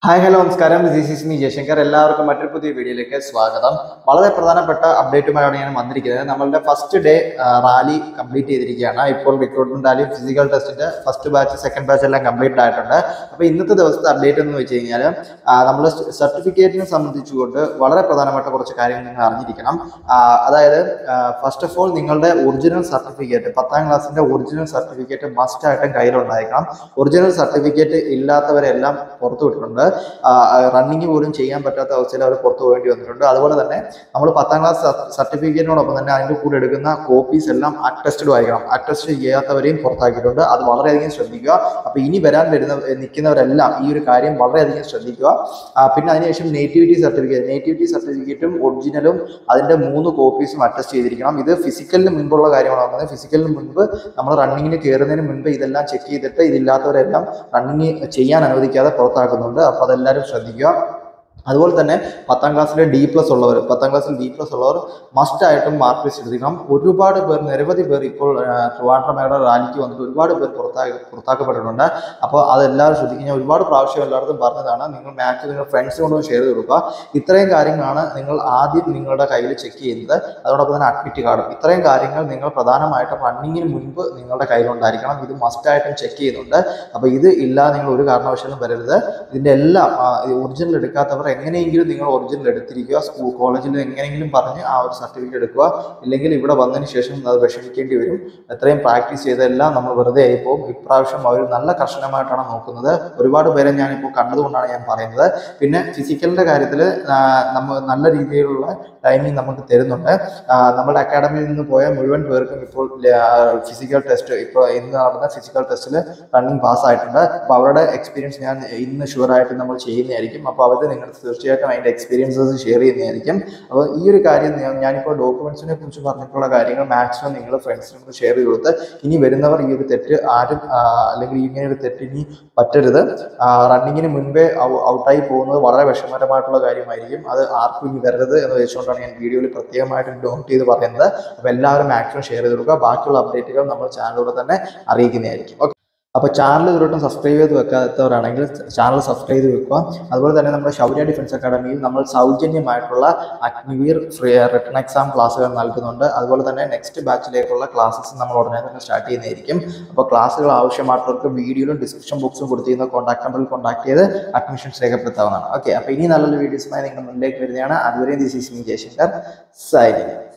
hi hello നമസ്കാരം this is me Jayashankar എല്ലാവർക്കും മറ്റൊരു പുതിയ വീഡിയോയിലേക്ക് സ്വാഗതം വളരെ പ്രധാനപ്പെട്ട അപ്ഡേറ്റുമായാണ് ഞാൻ വന്നിരിക്കുന്നത് നമ്മളുടെ ഫസ്റ്റ് ഡേ റാലി കംപ്ലീറ്റ് ചെയ്തിരിക്കുകയാണ് ഇപ്പോൾ റിക്രൂട്ട്മെന്റ് റാലി ഫിസിക്കൽ ടെസ്റ്റിന്റെ ഫസ്റ്റ് ബാച്ച് സെക്കൻഡ് ബാച്ച് എല്ലാം കംപ്ലീറ്റ് ആയിട്ടുണ്ട് അപ്പോൾ ഇന്നത്തെ ദിവസത്തെ അപ്ഡേറ്റ് എന്ന് വെച്ച് കഴിഞ്ഞാൽ നമ്മൾ സർട്ടിഫിക്കറ്റിനെ സംബന്ധിച്ചുകൊണ്ട് വളരെ പ്രധാനപ്പെട്ട കുറച്ച് കാര്യങ്ങൾ നിങ്ങൾ അറിഞ്ഞിരിക്കണം ആ, അതായത് ഫസ്റ്റ് ഓഫ് ഓൾ നിങ്ങളുടെ ഒറിജിനൽ സർട്ടിഫിക്കറ്റ് പത്താം ക്ലാസ്സിന്റെ ഒറിജിനൽ സർട്ടിഫിക്കറ്റ് മസ്റ്റ് ആയിട്ടും കയ്യിലുണ്ടായിരിക്കണം ഒറിജിനൽ സർട്ടിഫിക്കറ്റ് ഇല്ലാത്തവരെല്ലാം പുറത്തു വിട്ടിട്ടുണ്ട് റണ്ണിങ് പോലും ചെയ്യാൻ പറ്റാത്ത അവസ്ഥയിൽ അവർ പുറത്തു പോകേണ്ടി വന്നിട്ടുണ്ട് അതുപോലെ തന്നെ നമ്മൾ പത്താം ക്ലാസ് സർട്ടിഫിക്കറ്റിനോടൊപ്പം തന്നെ അതിൻ്റെ കൂടെ എടുക്കുന്ന കോപ്പീസ് എല്ലാം അറ്റസ്റ്റഡ് ആയിരിക്കണം അറ്റസ്റ്റ് ചെയ്യാത്തവരെയും പുറത്താക്കിയിട്ടുണ്ട് അത് വളരെയധികം ശ്രദ്ധിക്കുക അപ്പോൾ ഇനി വരാൻ വരുന്ന നിൽക്കുന്നവരെല്ലാം ഈ ഒരു കാര്യം വളരെയധികം ശ്രദ്ധിക്കുക ആ, പിന്നെ അതിനുശേഷം നേറ്റിവിറ്റി സർട്ടിഫിക്കറ്റ് നേറ്റിവിറ്റി സർട്ടിഫിക്കറ്റും ഒറിജിനലും അതിൻ്റെ മൂന്ന് കോപ്പീസും അറ്റസ്റ്റ് ചെയ്തിരിക്കണം ഇത് ഫിസിക്കലിന് മുൻപുള്ള കാര്യമാണ് പറഞ്ഞത് ഫിസിക്കലിന് മുൻപ് നമ്മൾ റണ്ണിങ്ങിന് കയറുന്നതിന് മുൻപ് ഇതെല്ലാം ചെക്ക് ചെയ്തിട്ട് ഇതില്ലാത്തവരെല്ലാം റണ്ണിങ് ചെയ്യാൻ അനുവദിക്കാതെ പുറത്താക്കുന്നുണ്ട് അപ്പോൾ അതെല്ലാവരും ശ്രദ്ധിക്കുക അതുപോലെ തന്നെ പത്താം ക്ലാസ്സിൽ ഡി പ്ലസ് ഉള്ളവർ പത്താം ക്ലാസ്സിൽ ഡി പ്ലസ് ഉള്ളവർ മസ്റ്റ് ആയിട്ടും മാർക്ക് ലിസ്റ്റ് എടുക്കണം ഒരുപാട് പേർ നിരവധി പേർ ഇപ്പോൾ ആ, ട്രിവാൻഡ്രം മേഖല റാലിക്ക് വന്നിട്ട് ഒരുപാട് പേർ പുറത്താക്കി പുറത്താക്കപ്പെട്ടിട്ടുണ്ട് അപ്പോൾ അതെല്ലാവരും ശ്രദ്ധിക്കുക ഞാൻ ഒരുപാട് പ്രാവശ്യം എല്ലായിടത്തും പറഞ്ഞതാണ് നിങ്ങൾ മാക്സ് നിങ്ങൾ ഫ്രണ്ട്സിനോട് ഷെയർ ചെയ്ത് കൊടുക്കുക ഇത്രയും കാര്യങ്ങളാണ് നിങ്ങൾ ആദ്യം നിങ്ങളുടെ കയ്യിൽ ചെക്ക് ചെയ്യുന്നത് അതോടൊപ്പം തന്നെ അഡ്മിറ്റ് കാർഡും ഇത്രയും കാര്യങ്ങൾ നിങ്ങൾ പ്രധാനമായിട്ടും റണ്ണിങ്ങിന് മുൻപ് നിങ്ങളുടെ കയ്യിലുണ്ടായിരിക്കണം ഇത് മസ്റ്റായിട്ടും ചെക്ക് ചെയ്യുന്നുണ്ട് അപ്പോൾ ഇത് ഇല്ലാതെ നിങ്ങൾ ഒരു കാരണവശാലും വരരുത് ഇതിൻ്റെ എല്ലാം ഒറിജിനൽ എടുക്കാത്തവർ എങ്ങനെയെങ്കിലും നിങ്ങൾ ഒറിജിനൽ എടുത്തിരിക്കുക സ്കൂൾ കോളേജിൽ എങ്ങനെയെങ്കിലും പറഞ്ഞ് ആ ഒരു സർട്ടിഫിക്കറ്റ് എടുക്കുക ഇല്ലെങ്കിൽ ഇവിടെ വന്നതിന് ശേഷം അത് വിഷമിക്കേണ്ടി വരും എത്രയും പ്രാക്ടീസ് ചെയ്തെല്ലാം നമ്മൾ വെറുതെ ആയി പോകും ഇപ്രാവശ്യം അവർ നല്ല കർശനമായിട്ടാണ് നോക്കുന്നത് ഒരുപാട് പേരെ ഞാനിപ്പോൾ കണ്ടതുകൊണ്ടാണ് ഞാൻ പറയുന്നത് പിന്നെ ഫിസിക്കലിൻ്റെ കാര്യത്തിൽ നമ്മൾ നല്ല രീതിയിലുള്ള ടൈമിംഗ് നമുക്ക് തരുന്നുണ്ട് ആ, നമ്മുടെ അക്കാഡമിയിൽ നിന്ന് പോയ മുഴുവൻ പേർക്കും ഇപ്പോൾ ഫിസിക്കൽ ടെസ്റ്റ് ഇപ്പോൾ ഇന്ന് നടന്ന ഫിസിക്കൽ ടെസ്റ്റിൽ റണ്ണിങ് പാസ് ആയിട്ടുണ്ട് അപ്പോൾ അവരുടെ എക്സ്പീരിയൻസ് ഞാൻ ഇന്ന് ഷുവറായിട്ട് നമ്മൾ ചെയ്യുന്നതായിരിക്കും അപ്പോൾ അവർ നിങ്ങൾ തീർച്ചയായിട്ടും അതിൻ്റെ എക്സ്പീരിയൻസസ് ഷെയർ ചെയ്യുന്നതായിരിക്കും അപ്പോൾ ഈ ഒരു കാര്യം ഞാൻ- ഞാനിപ്പോൾ ഡോക്യുമെൻസിനെ കുറിച്ച് പറഞ്ഞിട്ടുള്ള കാര്യങ്ങൾ മാക്സിമം നിങ്ങൾ ഫ്രണ്ട്സിനോട് ഷെയർ ചെയ്ത് കൊടുത്ത് ഇനി വരുന്നവർ ഈ ഒരു തെറ്റ് ആരും ആ, അല്ലെങ്കിൽ ഇങ്ങനെ ഒരു തെറ്റ് ഇനി പറ്റരുത് റണ്ണിങ്ങിന് മുൻപേ ഔട്ടായി പോകുന്നത് വളരെ വിഷമകരമായിട്ടുള്ള കാര്യമായിരിക്കും അത് ആർക്കും ഇനി വരരുത് എന്ന് വെച്ചുകൊണ്ടാണ് ഞാൻ വീഡിയോയിൽ പ്രത്യേകമായിട്ട് നോട്ട് ചെയ്ത് പറയുന്നത് അപ്പോൾ എല്ലാവരും മാക്സിമം ഷെയർ ചെയ്ത് കൊടുക്കുക ബാക്കിയുള്ള അപ്ഡേറ്റുകൾ നമ്മൾ ചാനലിലൂടെ തന്നെ അറിയിക്കുന്നതായിരിക്കും ഓക്കെ അപ്പോൾ ചാനൽ ഇതുവരെയും സബ്സ്ക്രൈബ് ചെയ്ത് വെക്കാത്തവരാണെങ്കിൽ ചാനൽ സബ്സ്ക്രൈബ് ചെയ്ത് വെക്കുക അതുപോലെ തന്നെ നമ്മുടെ ശൗര്യ ഡിഫൻസ് അക്കാഡമിയിൽ നമ്മൾ സൗജന്യമായിട്ടുള്ള അഗ്നിവീർ ഫ്രീ റിട്ടേൺ എക്സാം ക്ലാസ്സുകൾ നൽകുന്നുണ്ട് അതുപോലെ തന്നെ നെക്സ്റ്റ് ബാച്ചിലേക്കുള്ള ക്ലാസ്സസ് നമ്മൾ ഉടനെ തന്നെ സ്റ്റാർട്ട് ചെയ്യുന്നതായിരിക്കും അപ്പോൾ ക്ലാസ്സുകൾ ആവശ്യമായിട്ടുള്ളവർക്ക് വീഡിയോയിലും ഡിസ്ക്രിപ്ഷൻ ബോക്സും കൊടുത്തിരുന്ന കോൺടാക്ട് നമ്പറിൽ കോൺടാക്ട് ചെയ്ത് അഡ്മിഷൻസ് രേഖപ്പെടുത്താവുന്നതാണ് ഓക്കെ അപ്പോൾ ഇനി നല്ലൊരു വീഡിയോസുമായി നിങ്ങൾ മുന്നിലേക്ക് വരുന്നതാണ് അതുവരെയും this is me Jayashankar signing